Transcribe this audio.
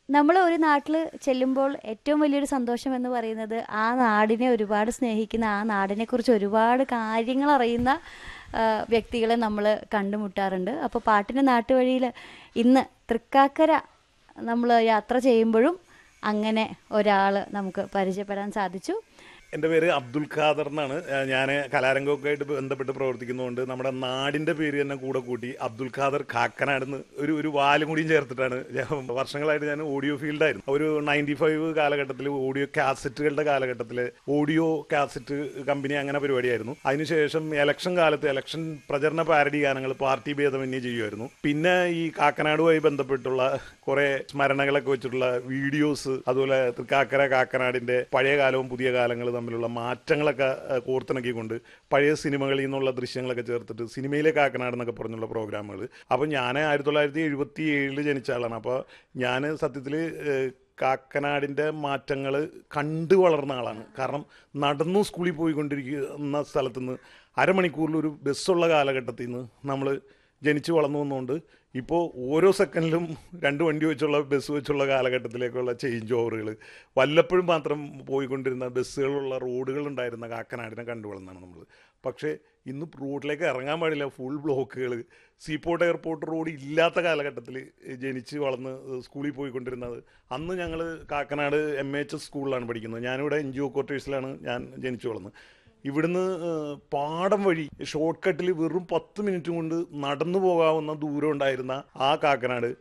നമ്മൾ ഒരു നാട്ടിൽ ചെല്ലുമ്പോൾ ഏറ്റവും വലിയൊരു സന്തോഷം എന്ന് പറയുന്നത് ആ നാടിനെ ഒരുപാട് സ്നേഹിക്കുന്ന ആ നാടിനെക്കുറിച്ച് ഒരുപാട് കാര്യങ്ങൾ അറിയുന്ന ആ, വ്യക്തികളെ നമ്മൾ കണ്ടുമുട്ടാറുണ്ട് അപ്പോൾ പാട്ടിൻ്റെ നാട്ടുവഴിയിൽ ഇന്ന് തൃക്കാക്കര നമ്മൾ യാത്ര ചെയ്യുമ്പോഴും അങ്ങനെ ഒരാൾ നമുക്ക് പരിചയപ്പെടാൻ സാധിച്ചു എൻ്റെ പേര് അബ്ദുൽ ഖാദർ എന്നാണ് ഞാൻ കലാരംഗമൊക്കെ ആയിട്ട് ബന്ധപ്പെട്ട് പ്രവർത്തിക്കുന്നതുകൊണ്ട് നമ്മുടെ നാടിൻ്റെ പേര് തന്നെ കൂടെ കൂട്ടി അബ്ദുൽ ഖാദർ കാക്കനാടെന്ന് ഒരു ഒരു വാലും കൂടിയും ചേർത്തിട്ടാണ് ഞാൻ വർഷങ്ങളായിട്ട് ഞാൻ ഓഡിയോ ഫീൽഡായിരുന്നു ഒരു നയൻറ്റി ഫൈവ് കാലഘട്ടത്തിൽ ഓഡിയോ കാസറ്റുകളുടെ കാലഘട്ടത്തിൽ ഓഡിയോ കാസറ്റ് കമ്പനി അങ്ങനെ പരിപാടിയായിരുന്നു അതിനുശേഷം ഇലക്ഷൻ കാലത്ത് ഇലക്ഷൻ പ്രചരണ പാരഡി ഗാനങ്ങൾ പാർട്ടി ഭേദമന്യേ ചെയ്യുമായിരുന്നു പിന്നെ ഈ കാക്കനാടുമായി ബന്ധപ്പെട്ടുള്ള കുറെ സ്മരണകളൊക്കെ വെച്ചിട്ടുള്ള വീഡിയോസ് അതുപോലെ തൃക്കാക്കര കാക്കനാടിന്റെ പഴയ കാലവും പുതിയ കാലങ്ങളും തമ്മിലുള്ള മാറ്റങ്ങളൊക്കെ ഏഹ്, കോർത്തിണക്കിക്കൊണ്ട് പഴയ സിനിമകളിൽ നിന്നുള്ള ദൃശ്യങ്ങളൊക്കെ ചേർത്തിട്ട് സിനിമയിലെ കാക്കനാട് എന്നൊക്കെ പറഞ്ഞുള്ള പ്രോഗ്രാമുകൾ അപ്പോൾ ഞാൻ ആയിരത്തി തൊള്ളായിരത്തി എഴുപത്തി ഏഴിൽ ജനിച്ച ആളാണ് അപ്പോൾ ഞാൻ സത്യത്തിൽ കാക്കനാടിൻ്റെ മാറ്റങ്ങൾ കണ്ടു വളർന്ന ആളാണ് കാരണം നടന്നു സ്കൂളിൽ പോയിക്കൊണ്ടിരിക്കുന്ന സ്ഥലത്തുനിന്ന് അരമണിക്കൂറിൽ ഒരു ബസ്സുള്ള കാലഘട്ടത്തിൽ നിന്ന് നമ്മൾ ജനിച്ചു വളർന്നു വന്നുകൊണ്ട് ഇപ്പോൾ ഓരോ സെക്കൻഡിലും രണ്ട് വണ്ടി വെച്ചുള്ള ബസ് വെച്ചുള്ള കാലഘട്ടത്തിലേക്കുള്ള ചേഞ്ച് ഓവറുകൾ വല്ലപ്പോഴും മാത്രം പോയിക്കൊണ്ടിരുന്ന ബസ്സുകളുള്ള റോഡുകൾ ഉണ്ടായിരുന്ന കാക്കനാടിനെ കണ്ടു വളർന്നാണ് നമ്മൾ പക്ഷേ ഇന്ന് റോഡിലേക്ക് ഇറങ്ങാൻ പാടില്ല ഫുൾ ബ്ലോക്കുകൾ സീപോർട്ട് എയർപോർട്ട് റോഡ് ഇല്ലാത്ത കാലഘട്ടത്തിൽ ജനിച്ച് വളർന്ന് സ്കൂളിൽ പോയിക്കൊണ്ടിരുന്നത് അന്ന് ഞങ്ങൾ കാക്കനാട് എം എച്ച് എസ് സ്കൂളിലാണ് പഠിക്കുന്നത് ഞാനിവിടെ എൻ ജി ഒ ക്വാർട്ടേഴ്സിലാണ് ഞാൻ ജനിച്ചു വളർന്നത് ഇവിടുന്ന് ഏഹ്, പാടം വഴി ഷോർട്ട് കട്ടിൽ വെറും പത്ത് മിനിറ്റ് കൊണ്ട് നടന്നു പോകാവുന്ന ദൂരം ഉണ്ടായിരുന്ന ആ കാക്കനാട്